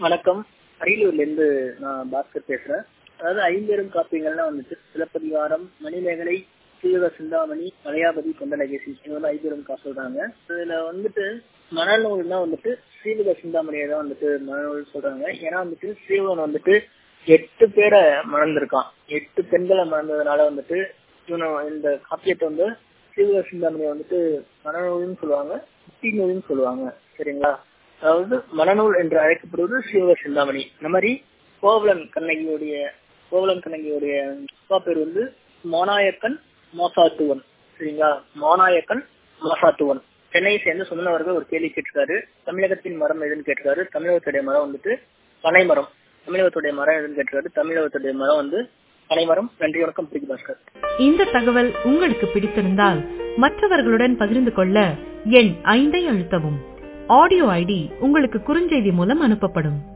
வணக்கம் அரியலூர்ல இருந்து நான் பாஸ்கர் பேசுறேன் அதாவது ஐம்பெரும் காப்பியங்கள்லாம் வந்துட்டு சிலப்பதிகாரம் மணிமேகலை சீவக சிந்தாமணி மலையாபதி கொண்டலகேசி இது வந்து ஐம்பெரும் கா சொல்றாங்க இதுல வந்துட்டு மணநூல்னா வந்துட்டு சீவக சிந்தாமணியை தான் வந்துட்டு மணநூல் சொல்றாங்க ஏன்னா வந்துட்டு சீவகன் வந்துட்டு எட்டு பேரை மணந்திருக்கான் எட்டு பெண்களை மணந்ததுனால வந்துட்டு இவனை இந்த காப்பியத்தை வந்து சீவக சிந்தாமணியை வந்துட்டு மணநூல்னு சொல்லுவாங்க முத்தி நூல்னு சொல்லுவாங்க சரிங்களா அதாவது மணநூல் என்று அழைக்கப்படுவது சீவக சிந்தாமணி இந்த மாதிரி கோவலன் கண்ணகியுடைய கோவலன் கண்ணகியுடைய அப்பா பேர் வந்து மோனாயக்கன் மோசாத்துவன் சரிங்களா மோனாயக்கன் மோசாத்துவன் சென்னையை சேர்ந்த சுமனவர்கள் ஒரு கேள்வி கேட்டிருக்காரு தமிழகத்தின் மரம் எதுன்னு கேட்டிருக்காரு தமிழகத்துடைய மரம் வந்துட்டு பனைமரம் தமிழகத்துடைய மரம் எதுன்னு கேட்டிருக்காரு தமிழகத்துடைய மரம் வந்து பனைமரம் நன்றி வணக்கம் பிரிக்கு பாஸ்கர் இந்த தகவல் உங்களுக்கு பிடித்திருந்தால் மற்றவர்களுடன் பகிர்ந்து கொள்ள எண் ஐந்தை அழுத்தவும் ஆடியோ ஐடி உங்களுக்கு குறுஞ்செய்தி மூலம் அனுப்பப்படும்